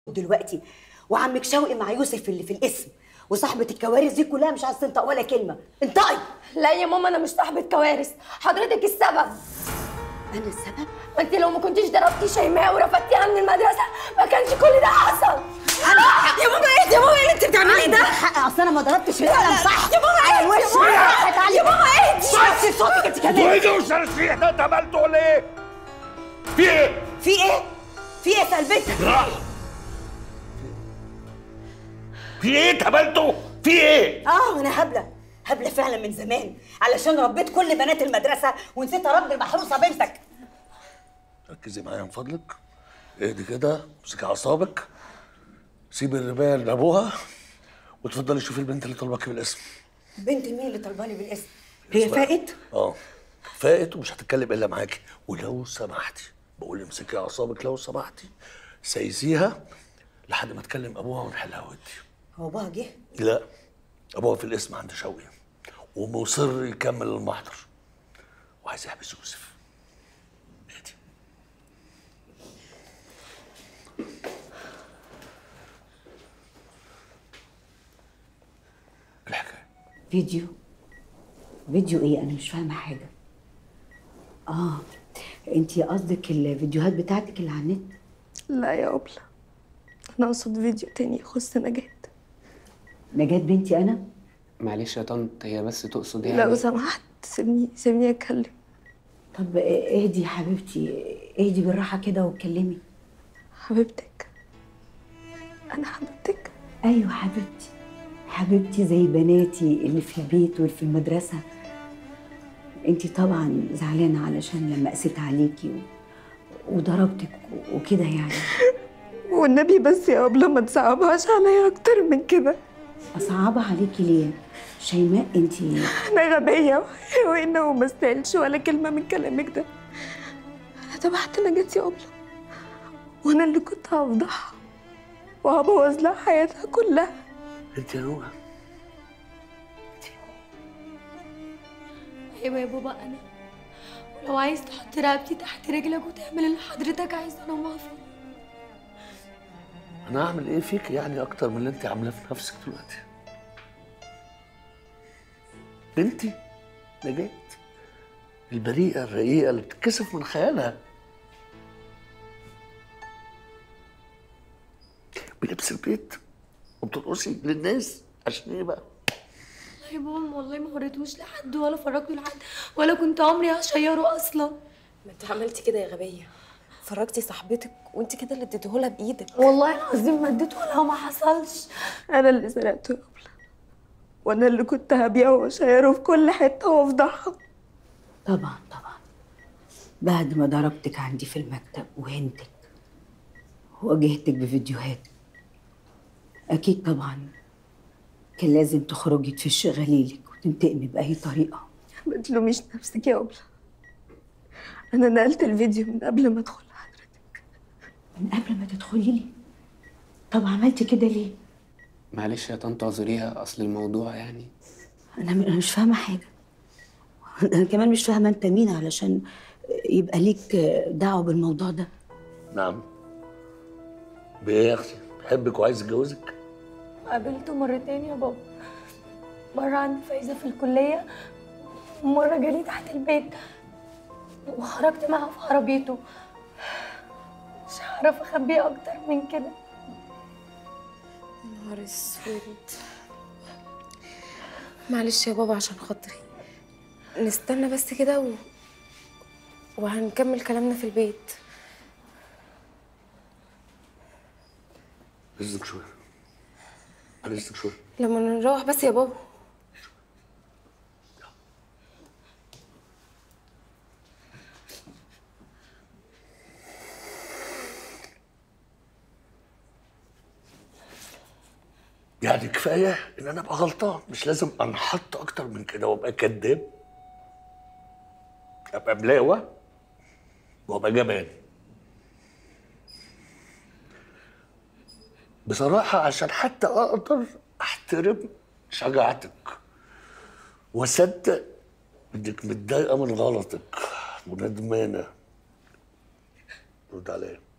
دلوقتي وعمك شوقي مع يوسف اللي في الاسم وصاحبة الكوارث دي كلها مش عايزة تنطق ولا كلمة انطقي لا يا ماما انا مش صاحبة كوارث حضرتك السبب أنا السبب ما انت لو ما كنتيش ضربتي شيماء ورفدتيها من المدرسة ما كانش كل ده حصل يا ماما ايه يا ماما ايه اللي انت بتعمليه ده؟ حق اصل انا ما ضربتش القلم صح يا ماما ايه يا ماما يا ماما ايه دي؟ صوتك انت كمان ايه ده وشرسيح ده انت عملته ولا ايه؟ في ايه؟ في ايه؟ في ايه في قلبتك؟ راح في ايه اتقبلته؟ في ايه؟ اه انا هبله هبله فعلا من زمان علشان ربيت كل بنات المدرسه ونسيت ارد المحروسه بنتك ركزي معايا من فضلك اهدي كده امسكي اعصابك سيبي الرباية لابوها وتفضلي شوفي البنت اللي طالباكي بالاسم بنت مين اللي طلباني بالاسم هي فائت اه فائت ومش هتتكلم الا معاكي ولو سمحتي بقول امسكي اعصابك لو سمحتي سايسيها لحد ما تكلم ابوها ونحلها ودي هو بابا جه لا ابوها في الاسم عند شوقي ومصر يكمل المحضر وعايز يحبس يوسف اهدي الحكايه فيديو فيديو ايه انا مش فاهمه حاجه اه انتي قصدك الفيديوهات بتاعتك اللي على النت لا يا أبلة أنا أقصد فيديو تاني يخص نجاة نجاة بنتي انا معلش يا طنط هي بس تقصد يعني لو سمحت سيبني سيبني أتكلم طب اهدي يا حبيبتي اهدي بالراحه كده واتكلمي حبيبتك أنا حبيبتك ايوه حبيبتي حبيبتي زي بناتي اللي في البيت واللي في المدرسه انتي طبعا زعلانه علشان لما قسيت عليكي و... وضربتك و- وكده يعني والنبي بس يا أبلة ما تصعبهاش عليا أكتر من كده اصعبها عليكي ليه شيماء انتي أنا غبية وإنه ما استاهلش ولا كلمة من كلامك ده أنا تبعت نجاة يا أبلة وأنا اللي كنت هفضحها وهبوظ لها حياتها كلها انت يا نوره ايوه يا بابا انا ولو عايز تحط رقبتي تحت رجلك وتعمل اللي حضرتك عايزه انا موافقه انا اعمل ايه فيك يعني اكتر من اللي انت عاملاه في نفسك دلوقتي بنتي نجاة البريئة الرقيقة اللي بتتكسف من خيالها بلبس البيت وبترقصي للناس عشان ايه بقى؟ والله يا بابا والله ما وريتوش لحد ولا فرجته لحد ولا كنت عمري هشيره اصلا ما انت عملتي كده يا غبيه فرجتي صاحبتك وانت كده اللي اديتهولها بايدك والله العظيم ما اديته ولا ما حصلش انا اللي سرقته يا أبلة وانا اللي كنت هبيعه واشيره في كل حته وافضحها طبعا طبعا بعد ما ضربتك عندي في المكتب وهنتك واجهتك بفيديوهات اكيد طبعا كان لازم تخرجي تفشي غليلك وتنتقمي باي طريقه ما تلوميش نفسك يا أبلة انا نقلت الفيديو من قبل ما ادخل حضرتك من قبل ما تدخلي لي طب عملتي كده ليه معلش يا طنط اعذريها اصل الموضوع يعني انا انا مش فاهمه حاجه انا كمان مش فاهمه انت مين علشان يبقى ليك دعوه بالموضوع ده نعم بايه يا اختي؟ بحبك وعايز اتجوزك؟ قابلته مرتين يا بابا مرة عند فايزة في الكلية ومرة جالي تحت البيت وخرجت معاه في عربيته مش هعرف اخبيه اكتر من كده نهار اسود معلش يا بابا عشان خاطري نستنى بس كده و... وهنكمل كلامنا في البيت اذنك شويه على اذنك شويه لما نروح بس يا بابا يعني كفايه ان انا ابقى غلطان مش لازم انحط اكتر من كده وابقى كذاب ابقى ملاوه وابقى جبان بصراحه عشان حتى اقدر احترم شجاعتك واصدق انك متضايقه من غلطك وندمانه رد عليا